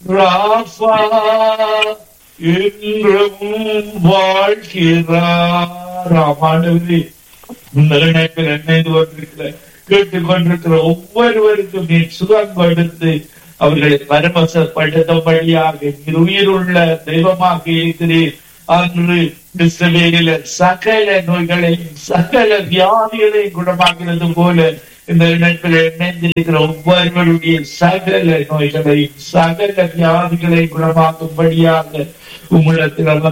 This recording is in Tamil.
ராஃபா என்றும் வாழ்கிறார் ஆமாண்டவரே இந்த இணைப்பில் இணைந்து கொண்டிருக்கிற கேட்டுக் கொண்டிருக்கிற ஒவ்வொருவருக்கும் நீ சுகம் கொடுத்து அவர்களை பரமசப்படுத்தபடியாக நீர் உயிருள்ள தெய்வமாக இருக்கிறீர் அன்று இஸ்ரவேலில சகல நோய்களையும் சகல வியாதிகளையும் குணமாகிறது போல இந்த இணைப்பில் இணைந்திருக்கிற ஒவ்வொருவருடைய சகல நோய்களையும் சகல வியாதிகளை குணமாக்கும்படியாக உம்மிடத்தில்